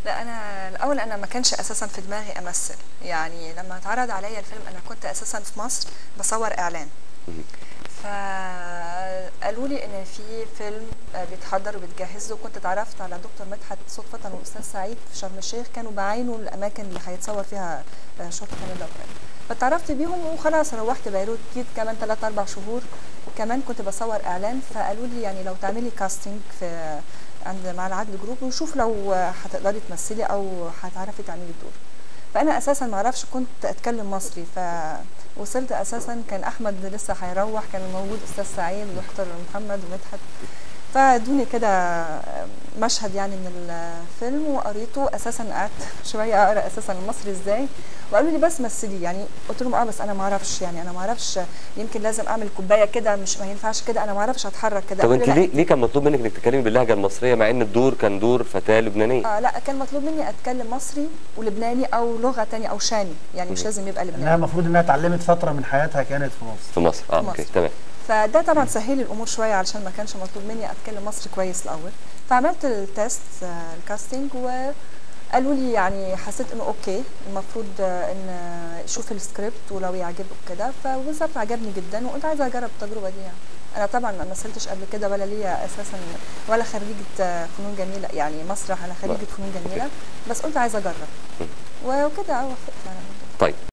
لا انا الاول انا ما كانش اساسا في دماغي امثل يعني لما اتعرض عليا الفيلم انا كنت اساسا في مصر بصور اعلان فقالوا لي ان في فيلم آه، بيتحضر وبيتجهز له كنت اتعرفت على دكتور مدحت صدفه واستاذ سعيد في شرم الشيخ كانوا بعينوا الاماكن اللي هيتصور فيها آه، شوط كندا وكده فتعرفت بيهم وخلاص روحت بيروت جيت كمان 3 4 شهور كمان كنت بصور اعلان فقالوا لي يعني لو تعملي كاستنج في عند مع العدل جروب ونشوف لو هتقدري تمثلي او هتعرفي تعملي الدور فانا اساسا ما اعرفش كنت اتكلم مصري فوصلت اساسا كان احمد لسه هيروح كان موجود استاذ سعيد ودكتور محمد ومدحت فادوني كده مشهد يعني من الفيلم وقريته اساسا قعدت شويه اقرا اساسا المصري ازاي وقالوا لي بس مثلي يعني قلت لهم اه بس انا ما اعرفش يعني انا ما اعرفش يمكن لازم اعمل كوبايه كده مش ما ينفعش كده انا ما اعرفش اتحرك كده طب قالوا انت لي لا. ليه ليه كان مطلوب منك انك تتكلمي باللهجه المصريه مع ان الدور كان دور فتاه لبنانيه اه لا كان مطلوب مني اتكلم مصري ولبناني او لغه تانية او شامي يعني مش لازم يبقى انها لبناني المفروض انها اتعلمت فتره من حياتها كانت في مصر في مصر اه في اوكي مصر. تمام فده طبعا سهل الامور شويه علشان ما كانش مطلوب مني اتكلم مصري كويس الاول فعملت التيست آه، الكاستنج وقالوا لي يعني حسيت انه اوكي المفروض آه، ان آه، شوف السكريبت ولو يعجبك كده فبالظبط عجبني جدا وقلت عايزه اجرب التجربه دي يعني انا طبعا ما مثلتش قبل كده ولا ليا اساسا ولا خريجه آه، فنون جميله يعني مسرح انا خريجه فنون جميله بس قلت عايزه اجرب وكده وافقت يعني طيب